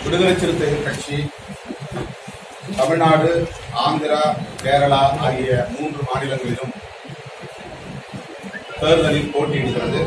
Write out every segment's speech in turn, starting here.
விடுதலை சிறுத்தைகள் கட்சி தமிழ்நாடு ஆந்திரா கேரளா ஆகிய மூன்று மாநிலங்களிலும் தேர்தலில் போட்டியிடுகிறது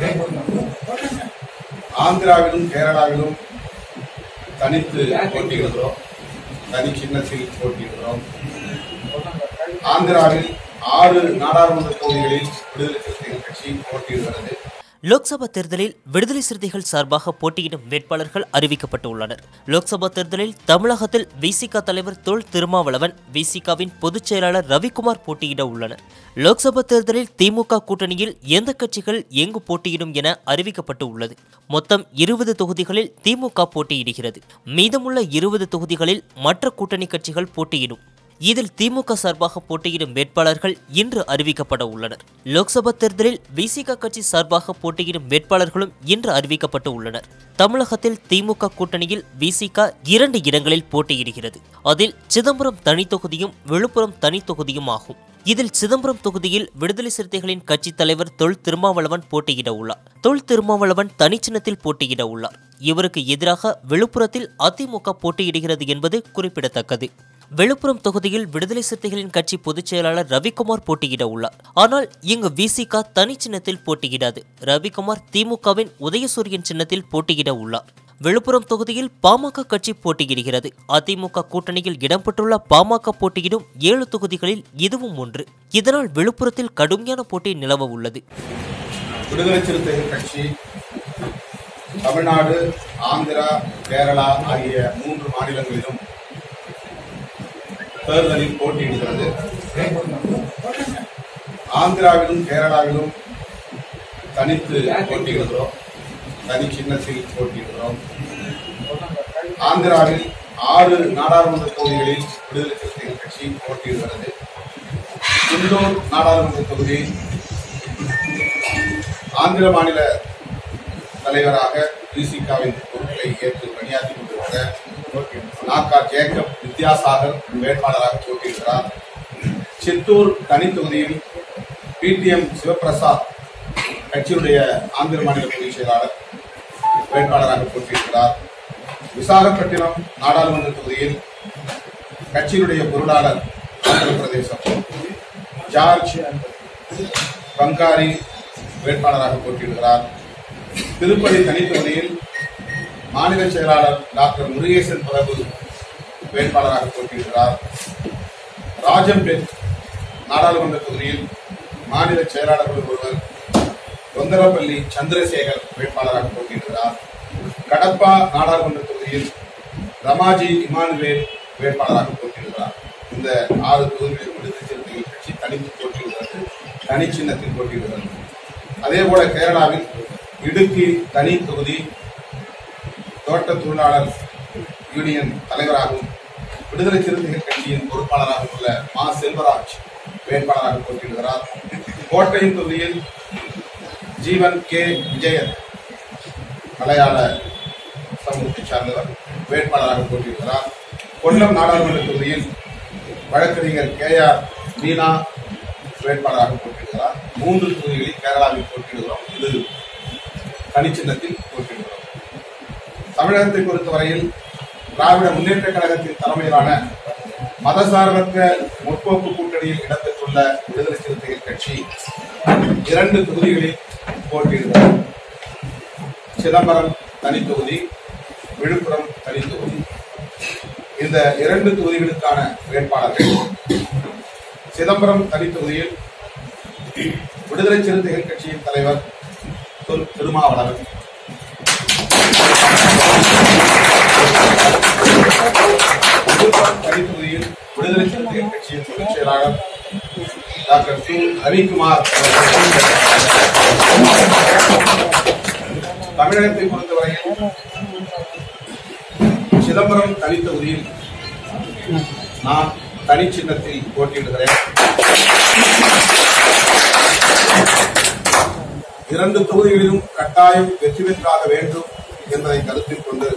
ஆந்திராவிலும் கேரளாவிலும் தனித்து போட்டியிடுகிறோம் தனி சின்னத்தில் போட்டியிடுகிறோம் ஆந்திராவில் ஆறு நாடாளுமன்ற தொகுதிகளில் விடுதலை சிறுத்தைகள் கட்சி போட்டியிடுகிறது லோக்சபா தேர்தலில் விடுதலை சிறுத்தைகள் சார்பாக போட்டியிடும் வேட்பாளர்கள் அறிவிக்கப்பட்டுள்ளனர் லோக்சபா தேர்தலில் தமிழகத்தில் விசிக தலைவர் தொல் திருமாவளவன் விசிகாவின் பொதுச் செயலாளர் ரவிக்குமார் போட்டியிட உள்ளனர் லோக்சபா தேர்தலில் திமுக கூட்டணியில் எந்த கட்சிகள் எங்கு போட்டியிடும் என அறிவிக்கப்பட்டு உள்ளது மொத்தம் இருபது தொகுதிகளில் திமுக போட்டியிடுகிறது மீதமுள்ள இருபது தொகுதிகளில் மற்ற கூட்டணி கட்சிகள் போட்டியிடும் இதில் திமுக சார்பாக போட்டியிடும் வேட்பாளர்கள் இன்று அறிவிக்கப்பட உள்ளனர் லோக்சபா தேர்தலில் விசிக கட்சி சார்பாக போட்டியிடும் வேட்பாளர்களும் இன்று அறிவிக்கப்பட்டு உள்ளனர் தமிழகத்தில் திமுக கூட்டணியில் விசிக இரண்டு இடங்களில் போட்டியிடுகிறது அதில் சிதம்பரம் தனி தொகுதியும் விழுப்புரம் தனி தொகுதியும் ஆகும் இதில் சிதம்பரம் தொகுதியில் விடுதலை சிறுத்தைகளின் கட்சி தலைவர் தொல் திருமாவளவன் போட்டியிட உள்ளார் தொல் திருமாவளவன் தனிச்சின்னத்தில் போட்டியிட உள்ளார் இவருக்கு எதிராக விழுப்புரத்தில் அதிமுக போட்டியிடுகிறது என்பது குறிப்பிடத்தக்கது விழுப்புரம் தொகுதியில் விடுதலை சிறுத்தைகளின் கட்சி பொதுச் செயலாளர் ரவிக்குமார் போட்டியிட உள்ளார் ஆனால் இங்கு விசிக தனி சின்னத்தில் போட்டியிடாது ரவிக்குமார் திமுகவின் உதயசூரியன் சின்னத்தில் போட்டியிட உள்ளார் விழுப்புரம் தொகுதியில் பாமக கட்சி போட்டியிடுகிறது அதிமுக கூட்டணியில் இடம்பெற்றுள்ள பாமக போட்டியிடும் ஏழு தொகுதிகளில் இதுவும் ஒன்று இதனால் விழுப்புரத்தில் கடுமையான போட்டி நிலவ உள்ளது விடுதலை சிறுத்தைகள் கட்சி தமிழ்நாடு ஆந்திரா கேரளா ஆகிய மூன்று மாநிலங்களிலும் தேர்தலில் போட்டியிடுகிறது ஆந்திராவிலும் கேரளாவிலும் தனித்து போட்டியிடுகிறோம் தனி சின்னத்தில் போட்டியிடுகிறோம் ஆந்திராவில் ஆறு நாடாளுமன்ற தொகுதிகளில் விடுதலை சிறுத்தைகள் கட்சி போட்டியிடுகிறது இந்தூர் நாடாளுமன்ற தொகுதி ஆந்திர மாநில தலைவராக பிசிகாவின் பொறுப்பை ஏற்று பணியாற்றி கொண்டிருக்கிற நாக்கா ஜேக்கப் வித்யாசாகர் வேட்பாளராக போட்டியிடுகிறார் சித்தூர் தனி தொகுதியில் பிடிஎம் சிவபிரசாத் கட்சியுடைய ஆந்திர மாநில பொதுச் செயலாளர் வேட்பாளராக போட்டியிடுகிறார் விசாகப்பட்டினம் நாடாளுமன்ற தொகுதியில் கட்சியினுடைய பொருளாளர் ஆந்திர பிரதேசம் ஜார்ஜ் பங்காரி வேட்பாளராக போட்டியிடுகிறார் திருப்பதி தனி தொகுதியில் மாநில செயலாளர் டாக்டர் முருகேசன் பிரபு வேட்பாளராக போட்டியிடுகிறார் ராஜம்பேட் நாடாளுமன்ற தொகுதியில் மாநில செயலாளர்கள் ஒருவர் தொந்தரப்பள்ளி சந்திரசேகர் வேட்பாளராக போட்டியிடுகிறார் கடப்பா நாடாளுமன்ற தொகுதியில் ரமாஜி இமானுவேல் வேட்பாளராக போட்டியிடுகிறார் இந்த ஆறு தொகுதிகளில் விடுதலை சிறுத்தைகள் கட்சி தனித்து போட்டியிடுகிறது தனி சின்னத்தில் போட்டியிடுகிறது அதே போல கேரளாவில் இடுக்கி தனி தொகுதி தோட்ட தொழிலாளர் யூனியன் தலைவராகவும் விடுதலை சிறுத்தைகள் கட்சியின் பொறுப்பாளராக உள்ள மா செல்வராஜ் வேட்பாளராக போட்டியிடுகிறார் கோட்டயம் தொகுதியில் ஜீவன் கே விஜயன் மலையாள சமூகத்தை சார்ந்தவர் வேட்பாளராக போட்டியிடுகிறார் கொல்லம் நாடாளுமன்ற தொகுதியில் வழக்கறிஞர் கே ஆர் மீனா வேட்பாளராக போட்டியிடுகிறார் மூன்று தொகுதிகளில் கேரளாவில் போட்டியிடுகிறோம் இது தனிச்சின்னத்தில் போட்டியிடுகிறோம் தமிழகத்தை பொறுத்தவரையில் திராவிட முன்னேற்ற கழகத்தின் தலைமையிலான மதசார்பற்ற முற்போக்கு கூட்டணியில் இடம்பெற்றுள்ள விடுதலை சிறுத்தைகள் கட்சி இரண்டு தொகுதிகளில் போட்டியிடுகிறது சிதம்பரம் தனி தொகுதி விழுப்புரம் தனி தொகுதி இந்த இரண்டு தொகுதிகளுக்கான வேட்பாளர்கள் சிதம்பரம் தனி தொகுதியில் விடுதலை சிறுத்தைகள் கட்சியின் தலைவர் தொல் திருமாவளவன் விழுப்புரம் தனி தொகுதியில் விடுதலை சிறுத்தைகள் கட்சியின் பொதுச் செயலாளர் டாக்டர் சு ரவிக்குமார் தமிழகத்தை பொறுத்தவரையில் சிதம்பரம் தனி தொகுதியில் நான் தனி சின்னத்தில் போட்டியிடுகிறேன் இரண்டு தொகுதிகளிலும் கட்டாயம் வெற்றி பெற்றாக வேண்டும் என்பதை கருத்தில் கொண்டு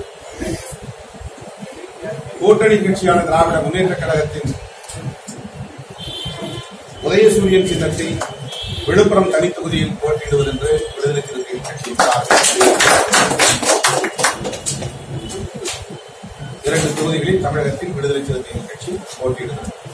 கூட்டணி கட்சியான திராவிட முன்னேற்ற கழகத்தின் உதயசூரியன் சின்னத்தில் விழுப்புரம் தனி தொகுதியில் போட்டியிடுவது என்று விடுதலை சிறுத்தைகள் கட்சியின் சார்பில் இரண்டு தொகுதிகளில் தமிழகத்தில் விடுதலை சிறுத்தைகள் கட்சி போட்டியிடுகிறது